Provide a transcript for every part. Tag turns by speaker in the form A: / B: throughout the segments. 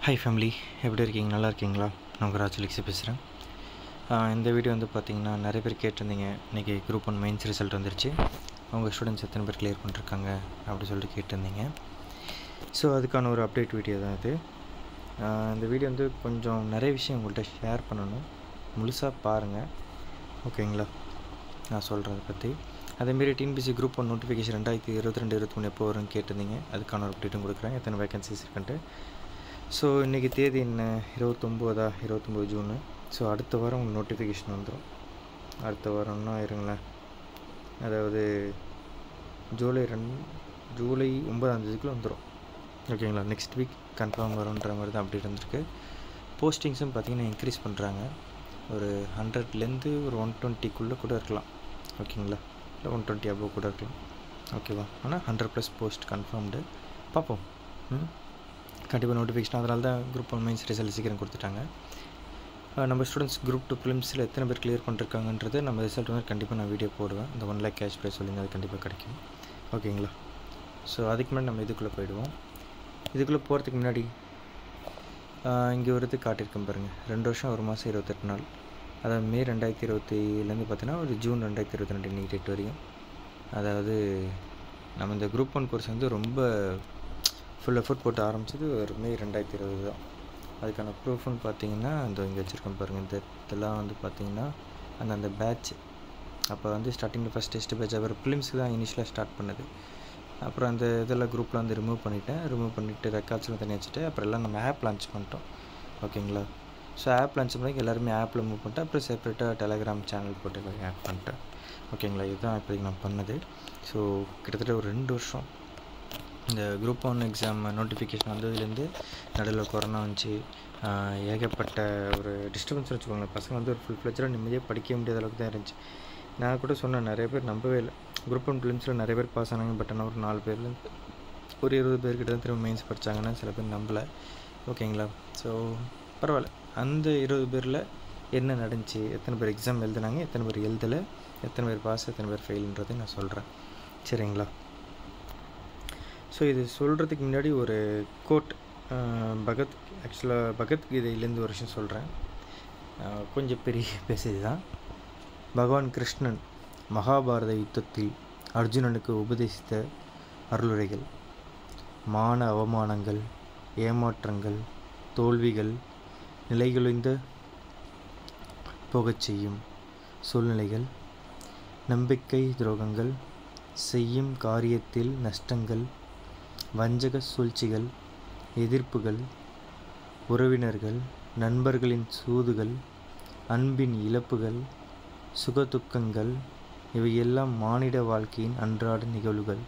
A: hi family எப்படி இருக்கீங்க நல்லா இருக்கீங்களா நான் உங்கள் ராஜ் லிக்ஸி பேசுகிறேன் இந்த வீடியோ வந்து பார்த்தீங்கன்னா நிறைய பேர் கேட்டிருந்தீங்க இன்றைக்கி குரூப் ஒன் மெயின்ஸ் ரிசல்ட் வந்துருச்சு உங்கள் ஸ்டூடெண்ட்ஸ் எத்தனை பேர் கிளியர் பண்ணிருக்காங்க அப்படி சொல்லிட்டு கேட்டிருந்தீங்க ஸோ அதுக்கான ஒரு அப்டேட் வீடியோ தான் இது ஆஹ் இந்த வீடியோ வந்து கொஞ்சம் நிறைய விஷயம் உங்கள்கிட்ட ஷேர் பண்ணணும் முழுசாக பாருங்கள் ஓகேங்களா நான் சொல்கிறத பற்றி அதேமாரி டிஎன்பிசி குரூப் ஒன் நோட்டிஃபிகேஷன் ரெண்டாயிரத்தி இருபத்தி ரெண்டு இருபத்தி மூணு எப்போ வரும்னு கேட்டிருந்தீங்க அதுக்கான ஒரு அப்டேட்டும் கொடுக்குறேன் எத்தனை வேகன்சிஸ் இருக்குன்ட்டு ஸோ இன்றைக்கி தேதி என்ன இருபத்தொம்போதா இருபத்தொம்போது ஜூனு ஸோ அடுத்த வாரம் உங்களுக்கு நோட்டிஃபிகேஷன் வந்துடும் அடுத்த வாரம்னா இருங்களேன் அதாவது ஜூலை ரெண்டு ஜூலை ஒன்பதாம் தேதிக்குள்ளே வந்துடும் ஓகேங்களா நெக்ஸ்ட் வீக் கன்ஃபார்ம் வரும்ன்ற மாதிரி தான் அப்டேட் வந்திருக்கு போஸ்டிங்ஸும் பார்த்தீங்கன்னா இன்க்ரீஸ் பண்ணுறாங்க ஒரு ஹண்ட்ரட்லேருந்து ஒரு ஒன் டுவெண்ட்டிக்குள்ளே கூட இருக்கலாம் ஓகேங்களா இல்லை ஒன் டுவெண்ட்டி அபோவ் கூட இருக்கலாம் ஓகேவா ஆனால் ஹண்ட்ரட் ப்ளஸ் போஸ்ட் கன்ஃபார்ம்டு பார்ப்போம் ம் கண்டிப்பாக நோட்டிஃபிகேஷன் அதனால தான் குரூப் ஒன் மெயின்ஸ் ரிசல்ட் சீக்கிரம் கொடுத்துட்டாங்க அஹ் நம்ம ஸ்டூடெண்ட்ஸ் குரூப் டூ ஃபிலிம்ஸில் எத்தனை பேர் கிளியர் பண்ணிருக்காங்கன்றது நம்ம ரிசல்ட் வந்து கண்டிப்பாக நான் வீடியோ போடுவேன் இந்த ஒன் லேக் கேஷ் ப்ரைஸ் சொல்லி அது கண்டிப்பாக கிடைக்கும் ஓகேங்களா ஸோ அதுக்கு முன்னாடி நம்ம இதுக்குள்ளே போயிடுவோம் இதுக்குள்ளே போகிறதுக்கு முன்னாடி இங்கே ஒரு இது காட்டியிருக்கேன் பாருங்கள் ரெண்டு வருஷம் ஒரு மாதம் இருபத்தெட்டு நாள் அதாவது மே ரெண்டாயிரத்தி இருபத்திலேருந்து பார்த்தீங்கன்னா ஒரு ஜூன் ரெண்டாயிரத்தி இருபத்தி ரெண்டு இன்னைக்கு டேட் வரையும் அதாவது நம்ம இந்த குரூப் ஒன் கோர்ஸ் வந்து ரொம்ப ஃபுல் எஃபர்ட் போட்டு ஆரம்பிச்சது ஒரு மே ரெண்டாயிரத்தி இருபது தான் அதுக்கான ப்ரூஃப்னு பார்த்தீங்கன்னா இந்த இங்கே வச்சுருக்கேன் பாருங்கள் இந்த இதெல்லாம் வந்து பார்த்தீங்கன்னா அந்த அந்த பேட்ச் அப்போ வந்து ஸ்டார்டிங்கில் ஃபஸ்ட் டெஸ்ட் பேட்ச் அப்புறம் ஃபிலிம்ஸ்க்கு தான் இனிஷியலாக ஸ்டார்ட் பண்ணது அப்புறம் அந்த இதெல்லாம் குரூப்பில் வந்து ரிமூவ் பண்ணிவிட்டேன் ரிமூவ் பண்ணிவிட்டு ரெக்கார்ட்ஸ்லாம் தனியாக வச்சுட்டு அப்புறம் எல்லாம் நம்ம ஆப் லான்ச் பண்ணிட்டோம் ஓகேங்களா ஸோ ஆப் லான்ச் பண்ணி எல்லாருமே ஆப்பில் மூவ் பண்ணிட்டேன் அப்புறம் செப்பரேட்டாக டெலகிராம் சேனல் போட்டு எல்லாரும் ஆட் பண்ணிட்டேன் ஓகேங்களா இதுதான் இப்போதைக்கு நான் பண்ணது ஸோ கிட்டத்தட்ட ஒரு ரெண்டு வருஷம் இந்த குரூப் ஒன் எக்ஸாம் நோட்டிஃபிகேஷன் வந்ததுலேருந்து நடுவில் கொரோனா வந்துச்சு ஆஹ் ஏகப்பட்ட ஒரு டிஸ்டர்பன்ஸ் வச்சுக்கோங்களேன் பசங்க வந்து ஒரு ஃபுல் ஃப்ளெஜராக நிம்மதியாக படிக்க முடியாத அளவுக்கு தான் இருந்துச்சு நான் கூட சொன்னேன் நிறைய பேர் நம்பவே இல்லை குரூப் ஒன் ஃபிலிம்ஸில் நிறைய பேர் பாஸ் ஆனாங்க பட் ஆனால் ஒரு நாலு பேர்லேருந்து ஒரு இருபது பேர்கிட்ட தான் திரும்ப மெயின்ஸ் படித்தாங்கன்னா சில பேர் நம்பலை ஓகேங்களா ஸோ பரவாயில்ல அந்த இருபது பேரில் என்ன நடந்துச்சு எத்தனை பேர் எக்ஸாம் எழுதுனாங்க எத்தனை பேர் எழுதலை எத்தனை பேர் பாஸ் எத்தனை பேர் ஃபெயில்ன்றதை நான் சொல்கிறேன் சரிங்களா ஸோ இது சொல்கிறதுக்கு முன்னாடி ஒரு கோட் பகத் ஆக்சுவலாக பகவத்கீதையிலேருந்து ஒரு விஷயம் சொல்கிறேன் கொஞ்சம் பெரிய பேசுது தான் பகவான் கிருஷ்ணன் மகாபாரத யுத்தத்தில் அர்ஜுனனுக்கு உபதேசித்த அருளுரைகள் மான அவமானங்கள் ஏமாற்றங்கள் தோல்விகள் நிலைகுலைந்த போகச் செய்யும் சூழ்நிலைகள் நம்பிக்கை துரோகங்கள் செய்யும் காரியத்தில் நஷ்டங்கள் வஞ்சக சூழ்ச்சிகள் எதிர்ப்புகள் உறவினர்கள் நண்பர்களின் சூதுகள் அன்பின் இழப்புகள் சுகதுக்கங்கள் இவையெல்லாம் மானிட வாழ்க்கையின் அன்றாட நிகழ்வுகள்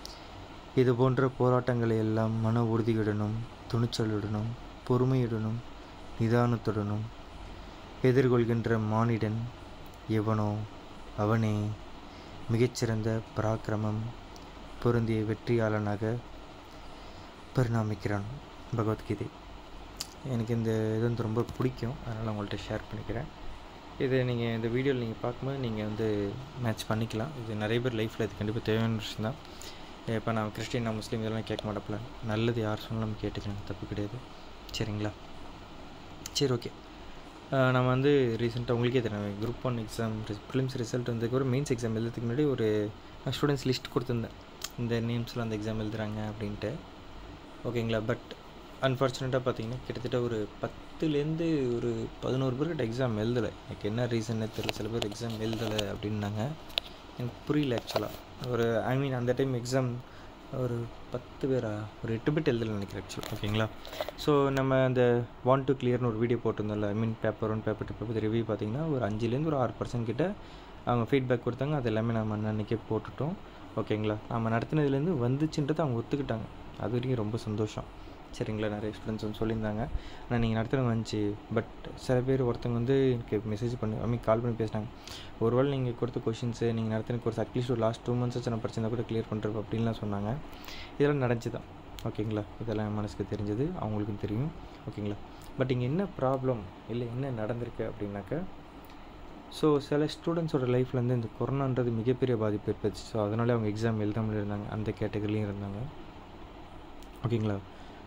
A: இது போன்ற போராட்டங்களை எல்லாம் மன உறுதியுடனும் துணிச்சலுடனும் பொறுமையுடனும் நிதானத்துடனும் எதிர்கொள்கின்ற மானிடன் எவனோ அவனே மிகச்சிறந்த பராக்கிரமம் பொருந்திய வெற்றியாளனாக பரிணாமிக்கிறான் பகவத்கீதை எனக்கு இந்த இது வந்து ரொம்ப பிடிக்கும் அதனால் உங்கள்கிட்ட ஷேர் பண்ணிக்கிறேன் இதை நீங்கள் இந்த வீடியோவில் நீங்கள் பார்க்கும்போது நீங்கள் வந்து மேட்ச் பண்ணிக்கலாம் இது நிறைய பேர் லைஃப்பில் இது கண்டிப்பாக தேவையான விஷயம் தான் இப்போ நான் கிறிஸ்டின் நான் முஸ்லீம் இதெல்லாம் கேட்க மாட்டப்பல நல்லது யார் சொன்னாலும் நம்ம கேட்டுக்கலாம் தப்பு கிடையாது சரிங்களா சரி ஓகே நம்ம வந்து ரீசெண்டாக உங்களுக்கே தெரியும் group one exam prelims result வந்ததுக்கப்புறம் மெயின்ஸ் எக்ஸாம் எழுதுறதுக்கு முன்னாடி ஒரு ஸ்டூடெண்ட்ஸ் லிஸ்ட் கொடுத்துருந்தேன் இந்த நேம்ஸ்லாம் அந்த எக்ஸாம் எழுதுறாங்க அப்படின்ட்டு ஓகேங்களா பட் அன்ஃபார்ச்சுனேட்டாக பார்த்தீங்கன்னா கிட்டத்தட்ட ஒரு பத்துலேருந்து ஒரு பதினோரு பேர்கிட்ட எக்ஸாம் எழுதலை எனக்கு என்ன ரீசன்னே தெரியல சில பேர் எக்ஸாம் எழுதலை அப்படின்னாங்க எனக்கு புரியல ஆக்சுவலாக ஒரு ஐ மீன் அந்த டைம் எக்ஸாம் ஒரு பத்து பேரா ஒரு எட்டு பேர் எழுதலை நினைக்கிறேன் ஆக்சுவலாக ஓகேங்களா ஸோ நம்ம அந்த வாண்ட் டு கிளியர்னு ஒரு வீடியோ போட்டிருந்தோம்ல I mean paper one paper two paper review பார்த்தீங்கன்னா ஒரு அஞ்சுலேருந்து ஒரு ஆறு பர்சன்ட் கிட்ட அவங்க ஃபீட்பேக் கொடுத்தாங்க அது எல்லாமே நம்ம அன்றைக்கே போட்டுட்டோம் ஓகேங்களா நம்ம நடத்தினதுலேருந்து வந்துச்சுன்றது அவங்க ஒத்துக்கிட்டாங்க அது வரைக்கும் ரொம்ப சந்தோஷம் சரிங்களா நிறைய ஸ்டூடெண்ட்ஸ் வந்து சொல்லியிருந்தாங்க ஆனால் நீங்கள் நடத்துறது வந்துச்சு பட் சில பேர் ஒருத்தவங்க வந்து எனக்கு மெசேஜ் பண்ணி ஐ மீன் கால் பண்ணி பேசினாங்க ஒருவேளை நீங்கள் கொடுத்த கொஷின்ஸு நீங்கள் நடத்தின கோர்ஸ் அட்லீஸ்ட் ஒரு லாஸ்ட் டூ மந்த்ஸ் நான் படிச்சிருந்தா கூட கிளியர் பண்ணுறோம் அப்படின்லாம் சொன்னாங்க இதெல்லாம் நடந்துச்சு தான் ஓகேங்களா இதெல்லாம் என் மனசுக்கு தெரிஞ்சது அவங்களுக்கும் தெரியும் ஓகேங்களா பட் இங்கே என்ன ப்ராப்ளம் இல்லை என்ன நடந்திருக்கு அப்படின்னாக்கா ஸோ சில ஸ்டூடெண்ட்ஸோட லைஃப்லேருந்து இந்த கொரோனான்றது மிகப்பெரிய பாதிப்பு ஏற்படுச்சு ஸோ அதனால அவங்க எக்ஸாம் எழுதாமல் இருந்தாங்க அந்த கேட்டகரிலையும் இருந்தாங்க ஓகேங்களா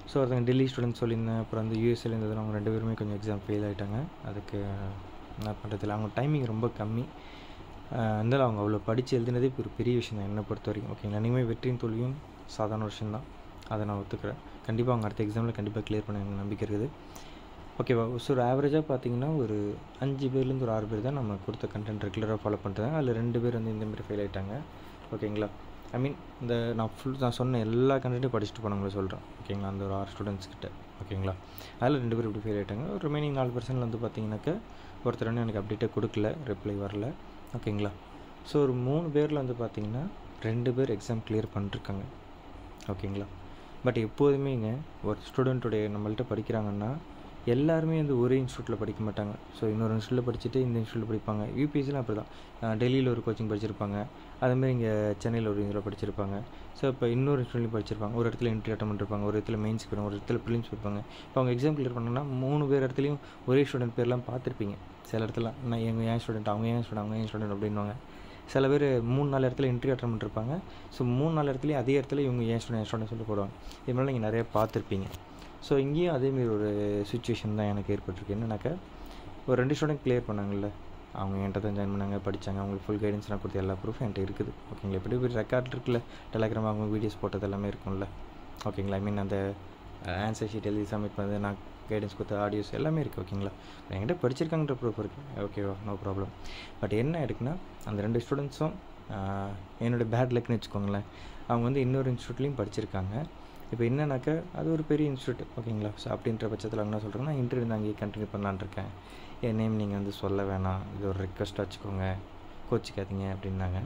A: ஸோ ஒருத்தங்க டெல்லி ஸ்டூடெண்ட் சொல்லியிருந்தேன் அப்புறம் வந்து யூஎஸ்ஏல இருந்தது அவங்க ரெண்டு பேருமே கொஞ்சம் எக்ஸாம் ஃபெயில் ஆகிட்டாங்க அதுக்கு என்ன பண்ணுறதில்ல அவங்க டைமிங் ரொம்ப கம்மி இருந்தாலும் அவங்க அவ்வளோ படித்து எழுதினதே ஒரு பெரிய விஷயம் தான் என்னை பொறுத்த வரைக்கும் ஓகேங்களா இனிமேல் வெற்றியும் தோல்வியும் சாதாரண விஷயம் தான் அதை நான் ஒத்துக்கிறேன் கண்டிப்பாக அவங்க அடுத்த எக்ஸாமில் கண்டிப்பாக கிளியர் பண்ண எனக்கு நம்பிக்கை இருக்குது ஓகேவா ஸோ ஒரு ஆவரேஜாக பார்த்தீங்கன்னா ஒரு அஞ்சு பேர்லேருந்து ஒரு ஆறு பேர் தான் நம்ம கொடுத்த கண்டென்ட் ரெகுலராக ஃபாலோ பண்ணுறாங்க அதில் ரெண்டு பேர் வந்து இந்த மாதிரி ஃபெயில் ஆகிட்டாங்க ஓகேங்களா ஐ மீன் இந்த நான் ஃபுல் நான் சொன்ன எல்லா கண்டென்ட்டையும் படிச்சுட்டு போனவங்கள சொல்கிறேன் ஓகேங்களா அந்த ஒரு ஆறு ஸ்டூடெண்ட்ஸ் கிட்ட ஓகேங்களா அதில் ரெண்டு பேர் இப்படி ஃபெயில் ஆகிட்டாங்க ஒரு ரிமைனிங் நாலு பர்சன்ட் வந்து பார்த்தீங்கன்னாக்க ஒருத்தர் வந்து எனக்கு அப்டேட்டே கொடுக்கல ரிப்ளை வரல ஓகேங்களா ஸோ ஒரு மூணு பேரில் வந்து பார்த்தீங்கன்னா ரெண்டு பேர் எக்ஸாம் கிளியர் பண்ணிருக்காங்க ஓகேங்களா பட் எப்போதுமேங்க ஒரு ஸ்டூடெண்ட்டுடைய நம்மள்ட்ட படிக்கிறாங்கன்னா எல்லாருமே வந்து ஒரே இன்ஸ்டியூட்டில் படிக்க மாட்டாங்க ஸோ இன்னொரு இன்ஸ்டியூட்டில் படிச்சுட்டு இந்த இன்ஸ்டியூட்டில் படிப்பாங்க யூபிஎஸ்சிலாம் அப்படி தான் டெல்லியில் ஒரு கோச்சிங் படிச்சிருப்பாங்க அதேமாதிரி இங்கே சென்னையில் ஒரு இதில் படிச்சிருப்பாங்க ஸோ இப்போ இன்னொரு இன்ஸ்டியூட்லையும் படிச்சிருப்பாங்க ஒரு இடத்துல இன்ட்ரி அட்டன் பண்ணிருப்பாங்க ஒரு இடத்துல மெயின்ஸ் போயிருப்பாங்க ஒரு இடத்துல ப்ரிலிம்ஸ் போயிருப்பாங்க இப்போ அவங்க எக்ஸாம் கிளியர் பண்ணோன்னா மூணு பேர் இடத்துலையும் ஒரே ஸ்டூடெண்ட் பேர்லாம் பார்த்துருப்பீங்க சில இடத்துல நான் எங்கள் ஏன் ஸ்டூடெண்ட் அவங்க ஏன் ஸ்டூடெண்ட் அவங்க ஏன் ஸ்டூடெண்ட் அப்படின்வாங்க சில பேர் மூணு நாலு இடத்துல இன்ட்ரி அட்டன் பண்ணிருப்பாங்க ஸோ மூணு நாலு இடத்துலையும் அதே இடத்துல இவங்க ஏன் ஸ்டூடெண்ட் ஏன் ஸ்டூடெண்ட் சொல்லி போடுவாங்க இது மாதிரி நீங்கள் நிறைய பார்த்துருப்பீங்க ஸோ இங்கேயும் அதேமாரி ஒரு சுச்சுவேஷன் தான் எனக்கு ஏற்பட்டிருக்கு என்னன்னாக்கா ஒரு ரெண்டு ஸ்டூடெண்ட் கிளியர் பண்ணாங்கல்ல அவங்க என்கிட்ட தான் ஜாயின் பண்ணாங்க படித்தாங்க அவங்களுக்கு ஃபுல் கைடன்ஸ் நான் கொடுத்த எல்லா ப்ரூஃப் என்கிட்ட இருக்குது ஓகேங்களா எப்படி பெரிய ரெக்கார்ட் இருக்குல்ல டெலகிராம் அவங்க வீடியோஸ் போட்டது எல்லாமே இருக்கும்ல ஓகேங்களா ஐ மீன் அந்த ஆன்சர் ஷீட் எழுதி சப்மிட் பண்ணது நான் கைடன்ஸ் கொடுத்த ஆடியோஸ் எல்லாமே இருக்குது ஓகேங்களா என்கிட்ட படிச்சிருக்காங்கன்ற ப்ரூஃப் இருக்குது ஓகேவா நோ ப்ராப்ளம் பட் என்ன இருக்குன்னா அந்த ரெண்டு ஸ்டூடெண்ட்ஸும் என்னோடய பேட் லக்னு வச்சுக்கோங்களேன் அவங்க வந்து இன்னொரு இன்ஸ்டியூட்லேயும் படிச்சிருக்காங்க இப்போ என்னன்னாக்கா அது ஒரு பெரிய இன்ஸ்டியூட் ஓகேங்களா ஸோ அப்படின்ற பட்சத்தில் என்ன சொல்கிறேன்னா இன்டர்வியூ நான் அங்கேயே கண்டினியூ பண்ணலான்னு இருக்கேன் என் நேம் நீங்கள் வந்து சொல்ல வேணாம் இது ஒரு ரெக்வஸ்ட் வச்சுக்கோங்க கோச்சிக்காதீங்க அப்படின்னாங்க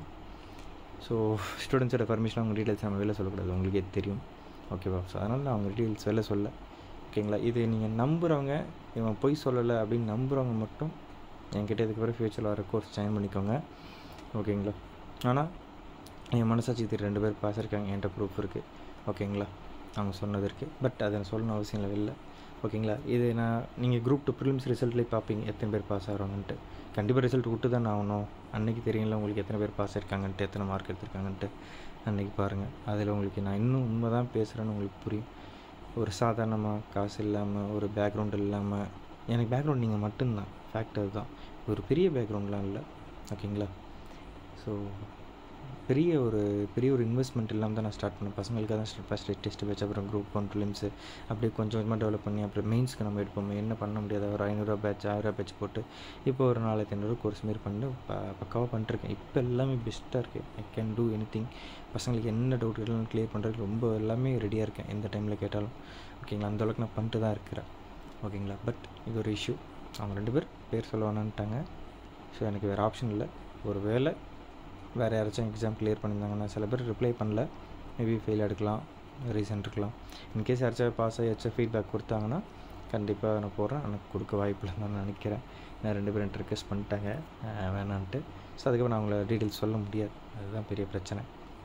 A: ஸோ ஸ்டூடெண்ட்ஸோட பர்மிஷன் அவங்க டீட்டெயில்ஸ் நம்ம வெளில சொல்லக்கூடாது உங்களுக்கே தெரியும் ஓகேவா ஸோ அதனால் நான் அவங்க டீட்டெயில்ஸ் வெளில சொல்ல ஓகேங்களா இது நீங்கள் நம்புகிறவங்க இவன் பொய் சொல்லலை அப்படின்னு நம்புகிறவங்க மட்டும் என்கிட்ட இதுக்கு பிறகு ஃப்யூச்சரில் வர கோர்ஸ் ஜாயின் பண்ணிக்கோங்க ஓகேங்களா ஆனால் என் மனசாட்சி இது ரெண்டு பேர் பாஸ் இருக்காங்க என்கிட்ட ப்ரூஃப் இருக்குது ஓகேங்களா அவங்க சொன்னது இருக்குது பட் அதை நான் சொல்லணும் அவசியம் இல்லை வெளில ஓகேங்களா இது நான் நீங்கள் குரூப் டூ ப்ரிலிம்ஸ் ரிசல்ட்லேயே பார்ப்பீங்க எத்தனை பேர் பாஸ் ஆகிறாங்கன்ட்டு கண்டிப்பாக ரிசல்ட் விட்டு தான் ஆகணும் அன்றைக்கி தெரியல உங்களுக்கு எத்தனை பேர் பாஸ் ஆயிருக்காங்கன்ட்டு எத்தனை மார்க் எடுத்திருக்காங்கன்ட்டு அன்றைக்கி பாருங்கள் அதில் உங்களுக்கு நான் இன்னும் உண்மை தான் பேசுகிறேன்னு உங்களுக்கு புரியும் ஒரு சாதாரணமாக காசு இல்லாமல் ஒரு பேக்ரவுண்ட் இல்லாமல் எனக்கு பேக்ரவுண்ட் நீங்கள் மட்டும்தான் ஃபேக்ட் அதுதான் ஒரு பெரிய பேக்ரவுண்ட்லாம் இல்லை ஓகேங்களா ஸோ பெரிய ஒரு பெரிய ஒரு இன்வெஸ்ட்மெண்ட் இல்லாமல் தான் நான் ஸ்டார்ட் பண்ணேன் பசங்களுக்காக தான் ஸ்டெப் பை ஸ்டெப் டெஸ்ட் வச்சு அப்புறம் குரூப் ஒன் ப்ரிலிம்ஸு அப்படியே கொஞ்சம் கொஞ்சமாக டெவலப் பண்ணி அப்புறம் மெயின்ஸ்க்கு நம்ம எடுப்போம் என்ன பண்ண முடியாத ஒரு ஐநூறுரூவா பேட்ச் ஆயிரம் பேட்ச் போட்டு இப்போ ஒரு நாலாயிரத்தி ஐநூறு கோர்ஸ் மாரி பண்ணி ப பக்காவாக பண்ணிட்டுருக்கேன் இப்போ எல்லாமே பெஸ்ட்டாக இருக்குது I can do anything பசங்களுக்கு என்ன டவுட் எல்லாம் கிளியர் பண்ணுறதுக்கு ரொம்ப எல்லாமே ரெடியாக இருக்கேன் எந்த டைமில் கேட்டாலும் ஓகேங்களா அந்தளவுக்கு நான் பண்ணிட்டு தான் இருக்கிறேன் ஓகேங்களா பட் இது ஒரு இஷ்யூ அவங்க ரெண்டு பேர் பேர் சொல்ல வேணான்ட்டாங்க ஸோ எனக்கு வேறு ஆப்ஷன் இல்லை ஒரு வேளை வேறு யாராச்சும் எக்ஸாம் கிளியர் பண்ணியிருந்தாங்கன்னா சில பேர் ரிப்ளை பண்ணல மேபி ஃபெயில் எடுக்கலாம் ரீசன் இருக்கலாம் இன்கேஸ் யாராச்சும் பாஸ் ஆகியாச்சும் ஃபீட்பேக் கொடுத்தாங்கன்னா கண்டிப்பாக நான் போடுறேன் எனக்கு கொடுக்க வாய்ப்பு இல்லைன்னு நான் நினைக்கிறேன் நான் ரெண்டு பேரும் ரிக்வெஸ்ட் பண்ணிட்டாங்க வேணான்ட்டு ஸோ அதுக்கப்புறம் நான் அவங்கள டீட்டெயில்ஸ் சொல்ல முடியாது அதுதான் பெரிய பிரச்சனை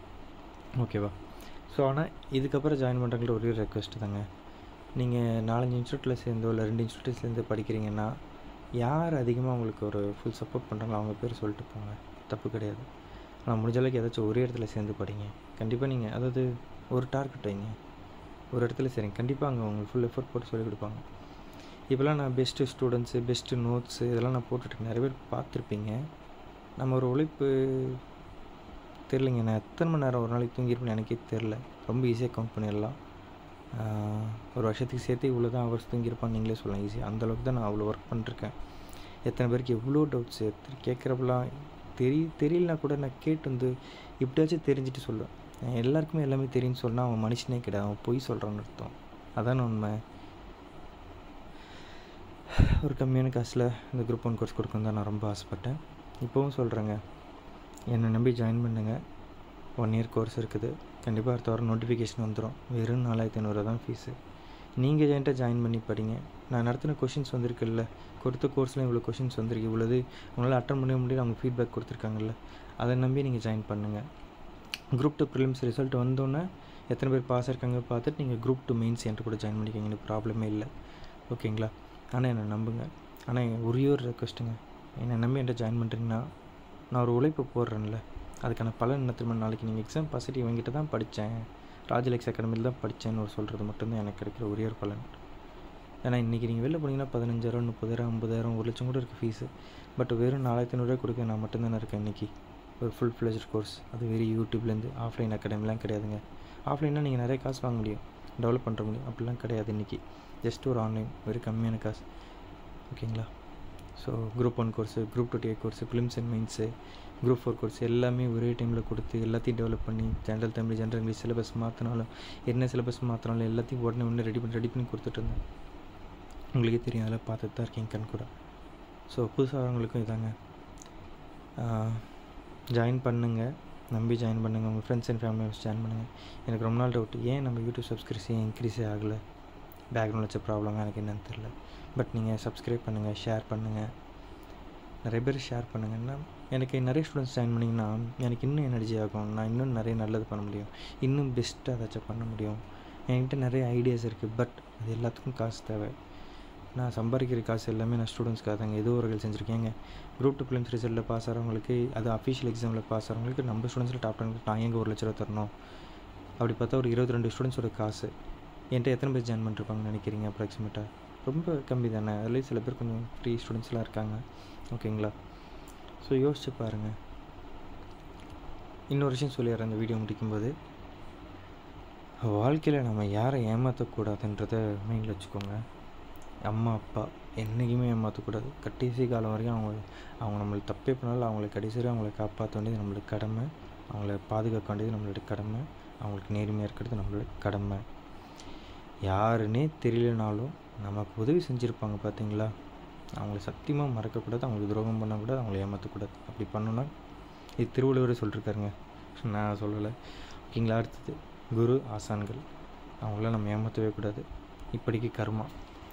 A: ஓகேவா ஸோ ஆனால் இதுக்கப்புறம் ஜாயின் பண்ணுறவங்கள்ட்ட ஒரே ரெக்வெஸ்ட் தாங்க நீங்கள் நாலஞ்சு இன்ஸ்டியூட்டில் சேர்ந்தோ இல்லை ரெண்டு இன்ஸ்டியூட்டில் சேர்ந்து படிக்கிறீங்கன்னா யார் அதிகமாக உங்களுக்கு ஒரு ஃபுல் சப்போர்ட் பண்ணுறாங்களோ அவங்க பேர் சொல்லிட்டு போங்க தப்பு கிடையாது ஆனால் முடிஞ்ச அளவுக்கு ஏதாச்சும் ஒரே இடத்துல சேர்ந்து படிங்க கண்டிப்பாக நீங்கள் அதாவது ஒரு டார்கெட் வைங்க ஒரு இடத்துல சரிங்க கண்டிப்பாக அங்கே உங்களுக்கு ஃபுல் எஃபர்ட் போட்டு சொல்லிக் கொடுப்பாங்க இப்போல்லாம் நான் பெஸ்ட்டு ஸ்டூடெண்ட்ஸு பெஸ்ட்டு நோட்ஸு இதெல்லாம் நான் போட்டுட்ருக்கேன் நிறைய பேர் பார்த்துருப்பீங்க நம்ம ஒரு உழைப்பு தெரிலிங்க நான் எத்தனை மணி நேரம் ஒரு நாளைக்கு தூங்கியிருப்பேன்னு எனக்கே தெரில ரொம்ப ஈஸியாக கவுண்ட் பண்ணிடலாம் ஒரு வருஷத்துக்கு சேர்த்து இவ்வளோ தான் ஹவர்ஸ் தூங்கியிருப்பான்னு நீங்களே சொல்லலாம் ஈஸியாக அந்தளவுக்கு தான் நான் அவ்வளோ ஒர்க் பண்ணிருக்கேன் எத்தனை பேருக்கு எவ்வளோ டவுட்ஸ் கேட்குறப்பெல்லாம் தெரிய தெரியலனா கூட நான் கேட்டு வந்து இப்படியாச்சும் தெரிஞ்சுட்டு சொல்லுவேன் எல்லாருக்குமே எல்லாமே தெரியும்னு சொன்னால் அவன் மனுஷனே கிடையாது அவன் பொய் சொல்கிறான்னு அர்த்தம் அதான உண்மை ஒரு கம்மியான காசில் இந்த குரூப் ஒன் கோர்ஸ் கொடுக்கணும் தான் நான் ரொம்ப ஆசைப்பட்டேன் இப்போவும் சொல்கிறேங்க என்னை நம்பி ஜாயின் பண்ணுங்கள் ஒன் இயர் கோர்ஸ் இருக்குது கண்டிப்பாக அடுத்த வாரம் நோட்டிஃபிகேஷன் வந்துடும் வெறும் நாலாயிரத்தி ஐநூறுரூவா தான் ஃபீஸு நீங்கள் என்கிட்ட ஜாயின் பண்ணி படிங்க நான் நடத்தின கொஷின்ஸ் வந்திருக்குல்ல கொடுத்த கோர்ஸில் இவ்வளோ கொஷின்ஸ் வந்திருக்கு இவ்வளோது உங்களால் அட்டன் பண்ண முடியாது அவங்க ஃபீட்பேக் கொடுத்துருக்காங்கல்ல அதை நம்பி நீங்கள் ஜாயின் பண்ணுங்கள் குரூப் டூ ப்ரிலிம்ஸ் ரிசல்ட் வந்தோன்னே எத்தனை பேர் பாஸ் இருக்காங்க பார்த்துட்டு நீங்கள் குரூப் டூ மெயின்ஸ் என்கிட்ட கூட ஜாயின் பண்ணிக்கிங்க ப்ராப்ளமே இல்லை ஓகேங்களா ஆனால் என்னை நம்புங்க ஆனால் ஒரே ஒரு ரெக்வஸ்ட்டுங்க என்னை நம்பி என்கிட்ட ஜாயின் பண்ணுறீங்கன்னா நான் ஒரு உழைப்பு போடுறேன்ல அதுக்கான பலன் என்ன திரும்ப நாளைக்கு நீங்கள் எக்ஸாம் பாசிட்டிவ் இவங்ககிட்ட தான் படித்தேன் ராஜலக்ஸ் அகாடமியில் தான் படித்தேன்னு ஒரு சொல்கிறது மட்டும்தான் எனக்கு கிடைக்கிற ஒரே ஒரு பலன் ஏன்னா இன்றைக்கி நீங்கள் வெளில போனீங்கன்னா பதினஞ்சாயிரம் முப்பதாயிரம் ஐம்பதாயிரம் ஒரு லட்சம் கூட இருக்குது ஃபீஸு பட் வெறும் நாலாயிரத்தி ஐநூறுரூவா கொடுக்க நான் மட்டும்தானே இருக்கேன் இன்றைக்கி ஒரு ஃபுல் ஃப்ளெஜ் கோர்ஸ் அது வெறும் யூடியூப்லேருந்து ஆஃப்லைன் அகாடமிலாம் கிடையாதுங்க ஆஃப்லைன்னா நீங்கள் நிறைய காசு வாங்க முடியும் டெவலப் பண்ணுற முடியும் அப்படிலாம் கிடையாது இன்றைக்கி ஜஸ்ட் ஒரு ஆன்லைன் வெறும் கம்மியான காசு ஓகேங்களா so group one course group two DA course prelims and mains group four course எல்லாமே ஒரே டைமில் கொடுத்து எல்லாத்தையும் டெவலப் பண்ணி general Tamil general English syllabus மாற்றினாலும் என்ன சிலபஸ் மாற்றினாலும் எல்லாத்தையும் உடனே உடனே ரெடி பண்ணி ரெடி பண்ணி கொடுத்துட்ருந்தேன் உங்களுக்கே தெரியும் அதெல்லாம் பார்த்துட்டு தான் இருக்கீங்க கண் கூட ஸோ புதுசாக வரவங்களுக்கும் இதாங்க ஜாயின் பண்ணுங்கள் நம்பி ஜாயின் பண்ணுங்கள் உங்கள் friends and family members join பண்ணுங்கள் எனக்கு ரொம்ப நாள் டவுட் ஏன் நம்ம யூடியூப் சப்ஸ்கிரைப்ஸ் ஏன் இன்க்ரீஸே ஆகலை பேக்ரவுண்ட் வச்ச ப்ராப்ளம் எனக்கு என்னன்னு தெரில பட் நீங்கள் சப்ஸ்கிரைப் பண்ணுங்கள் ஷேர் பண்ணுங்கள் நிறைய பேர் ஷேர் பண்ணுங்கன்னா எனக்கு நிறைய ஸ்டூடெண்ட்ஸ் ஜாயின் பண்ணிங்கன்னா எனக்கு இன்னும் எனர்ஜி ஆகும் நான் இன்னும் நிறைய நல்லது பண்ண முடியும் இன்னும் பெஸ்ட்டாக ஏதாச்சும் பண்ண முடியும் என்கிட்ட நிறைய ஐடியாஸ் இருக்குது பட் அது எல்லாத்துக்கும் காசு தேவை நான் சம்பாதிக்கிற காசு எல்லாமே நான் ஸ்டூடெண்ட்ஸ்க்காக தாங்க ஏதோ ஒரு செஞ்சுருக்கேங்க குரூப் டூ ஃபிலிம்ஸ் ரிசல்ட்டில் பாஸ் ஆகிறவங்களுக்கு அது அஃபிஷியல் எக்ஸாமில் பாஸ் ஆகிறவங்களுக்கு நம்ம ஸ்டூடெண்ட்ஸில் டாப் டென் நான் எங்கே ஒரு லட்ச ரூபா தரணும் அப்படி பார்த்தா ஒரு இருபத்தி ரெண்டு ஸ்டூடெண்ட்ஸோட காசு என்கிட்ட எத்தனை பேர் ஜாயின் பண்ணிருப்பாங்கன்னு நினைக்கிறீங்க அப்ராக்சிமேட்டாக ரொம்ப கம்மி தானே அதுலேயும் சில பேர் கொஞ்சம் ஃப்ரீ ஸ்டூடெண்ட்ஸ்லாம் இருக்காங்க ஓகேங்களா ஸோ யோசிச்சு பாருங்கள் இன்னொரு விஷயம் சொல்லிடுறேன் அந்த வீடியோ முடிக்கும்போது வாழ்க்கையில் நம்ம யாரை ஏமாற்றக்கூடாதுன்றத மைண்டில் வச்சுக்கோங்க அம்மா அப்பா என்றைக்குமே ஏமாற்றக்கூடாது கடைசி காலம் வரைக்கும் அவங்க அவங்க நம்மளுக்கு தப்பே பண்ணாலும் அவங்கள கடைசி வரை அவங்கள காப்பாற்ற வேண்டியது நம்மளுக்கு கடமை அவங்கள பாதுகாக்க வேண்டியது நம்மளோட கடமை அவங்களுக்கு நேர்மையாக இருக்கிறது நம்மளோட கடமை யாருன்னே தெரியலனாலும் நமக்கு உதவி செஞ்சுருப்பாங்க பார்த்தீங்களா அவங்கள சத்தியமாக மறக்கக்கூடாது அவங்களுக்கு துரோகம் பண்ணக்கூடாது அவங்கள ஏமாற்றக்கூடாது அப்படி பண்ணோன்னா இது திருவள்ளுவரே சொல்லிருக்காருங்க நான் சொல்லலை ஓகேங்களா அடுத்தது குரு ஆசான்கள் அவங்கள நம்ம ஏமாற்றவே கூடாது இப்படிக்கு கர்மா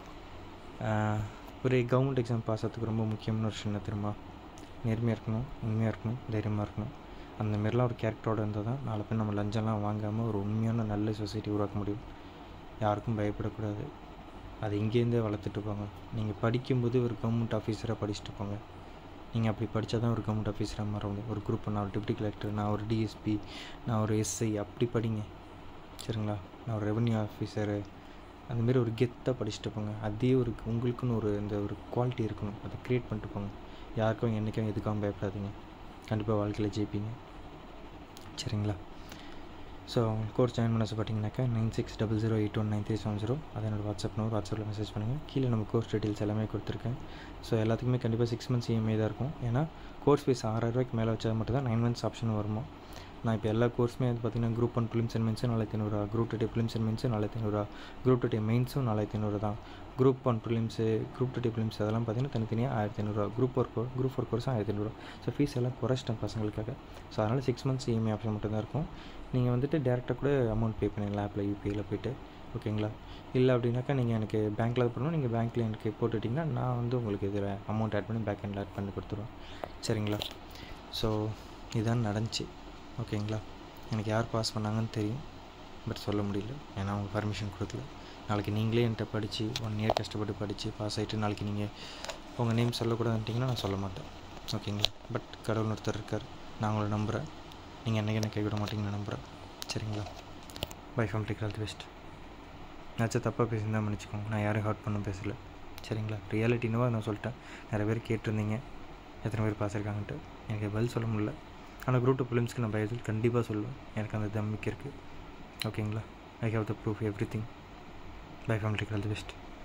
A: ஒரு கவர்மெண்ட் எக்ஸாம் பாஸ் ஆகிறதுக்கு ரொம்ப முக்கியமான ஒரு விஷயம் என்ன தெரியுமா நேர்மையாக இருக்கணும் உண்மையாக இருக்கணும் தைரியமாக இருக்கணும் அந்த மாரிலாம் ஒரு கேரக்டரோட இருந்தால் தான் நாலு பேர் நம்ம லஞ்சம்லாம் வாங்காமல் ஒரு உண்மையான நல்ல சொசைட்டி உருவாக்க முடியும் யாருக்கும் பயப்படக்கூடாது அது இங்கேருந்தே வளர்த்துட்டு போங்க நீங்கள் படிக்கும்போது ஒரு கவர்மெண்ட் ஆஃபீஸராக படிச்சுட்டு போங்க நீங்கள் அப்படி படித்தா தான் ஒரு கவர்மெண்ட் ஆஃபீஸராக மாற முடியும் ஒரு குரூப் நான் ஒரு டிப்டி கலெக்டர் நான் ஒரு டிஎஸ்பி நான் ஒரு எஸ்ஐ அப்படி படிங்க சரிங்களா நான் ஒரு ரெவன்யூ ஆஃபீஸரு அந்தமாரி ஒரு கெத்தாக படிச்சுட்டு போங்க அதே ஒரு உங்களுக்குன்னு ஒரு இந்த ஒரு குவாலிட்டி இருக்கணும் அதை க்ரியேட் பண்ணிட்டு போங்க யாருக்கும் என்றைக்கும் எதுக்காகவும் பயப்படாதீங்க கண்டிப்பாக வாழ்க்கையில் ஜெயிப்பீங்க சரிங்களா ஸோ கோர்ஸ் ஜாயின் பண்ண பார்த்தீங்கன்னாக்கா nine six double zero eight one nine three seven zero அதை என்னோட வாட்ஸ்அப் நம்பர் வாட்ஸ்அப்பில் மெசேஜ் பண்ணுங்கள் கீழே நம்ம கோர்ஸ் டீட்டெயில்ஸ் எல்லாமே கொடுத்துருக்கேன் ஸோ எல்லாத்துக்குமே கண்டிப்பாக சிக்ஸ் மந்த்ஸ் இஎம்ஐ தான் இருக்கும் ஏன்னா கோர்ஸ் ஃபீஸ் ஆறாயிரரூவாய்க்கு மேலே வச்சா மட்டும் தான் நைன் மந்த்ஸ் ஆப்ஷன் வருமா நான் இப்போ எல்லா கோர்ஸுமே வந்து பார்த்தீங்கன்னா குரூப் ஒன் ஃபிலிம்ஸ் அண்ட் மென்ஸும் நாலாயிரத்தி ஐநூறுரூவா group two A prelims and மென்ஸும் நாலாயிரத்தி ஐநூறுரூவா குரூப் டூ டே மெயின்ஸும் நாலாயிரத்தி ஐநூறு தான் group one prelims group two A prelims அதெல்லாம் பார்த்தீங்கன்னா தனித்தனியாக ஆயிரத்தி ஐநூறுரூவா குரூப் ஒர்க் குரூப் ஃபோர் கோர்ஸும் ஆயிரத்தி ஐநூறுரூவா ஸோ ஃபீஸ் எல்லாம் குறைச்சிட்டேன் பசங்களுக்காக ஸோ அதனால் சிக்ஸ் மந்த்ஸ் இஎம்ஐ ஆப்ஷன் மட்டும் தான் இருக்கும் நீங்கள் வந்துட்டு டேரெக்டாக கூட அமௌண்ட் பே பண்ணிடலாம் ஆப்பில் யூபிஐயில் போய்ட்டு ஓகேங்களா இல்லை அப்படின்னாக்கா நீங்கள் எனக்கு பேங்க்கில் அது பண்ணணும் நீங்கள் பேங்க்கில் எனக்கு போட்டுட்டிங்கன்னா நான் வந்து உங்களுக்கு இதில் அமௌண்ட் ஆட் பண்ணி பேக் எண்டில் ஆட் பண்ணி கொடுத்துருவேன் சரிங்களா ஸோ இதுதான் நடந்துச்சு ஓகேங்களா எனக்கு யார் பாஸ் பண்ணாங்கன்னு தெரியும் பட் சொல்ல முடியல ஏன்னா அவங்க பர்மிஷன் கொடுக்கல நாளைக்கு நீங்களே என்கிட்ட படித்து ஒன் இயர் கஷ்டப்பட்டு படித்து பாஸ் ஆகிட்டு நாளைக்கு நீங்கள் உங்கள் நேம் சொல்லக்கூடாதுன்ட்டிங்கன்னா நான் சொல்ல மாட்டேன் ஓகேங்களா பட் கடவுள் ஒருத்தர் இருக்கார் நான் உங்களை நம்புகிறேன் நீங்கள் என்றைக்கு என்ன கைவிட மாட்டீங்கன்னு நம்புகிறேன் சரிங்களா bye from take all the best ஏதாச்சும் தப்பாக பேசியிருந்தால் மன்னிச்சிக்கோங்க நான் யாரும் ஹர்ட் பண்ண பேசல சரிங்களா ரியாலிட்டினவோ நான் சொல்லிட்டேன் நிறைய பேர் கேட்டிருந்தீங்க எத்தனை பேர் பாஸ் இருக்காங்கன்ட்டு எனக்கு பதில் சொல்ல முடியல ஆனால் குரூப் டூ ஃபிலிம்ஸ்க்கு நான் பதில் கண்டிப்பாக சொல்லுவேன் எனக்கு அந்த தம்பிக்கை இருக்குது ஓகேங்களா I have the proof everything bye from take all the best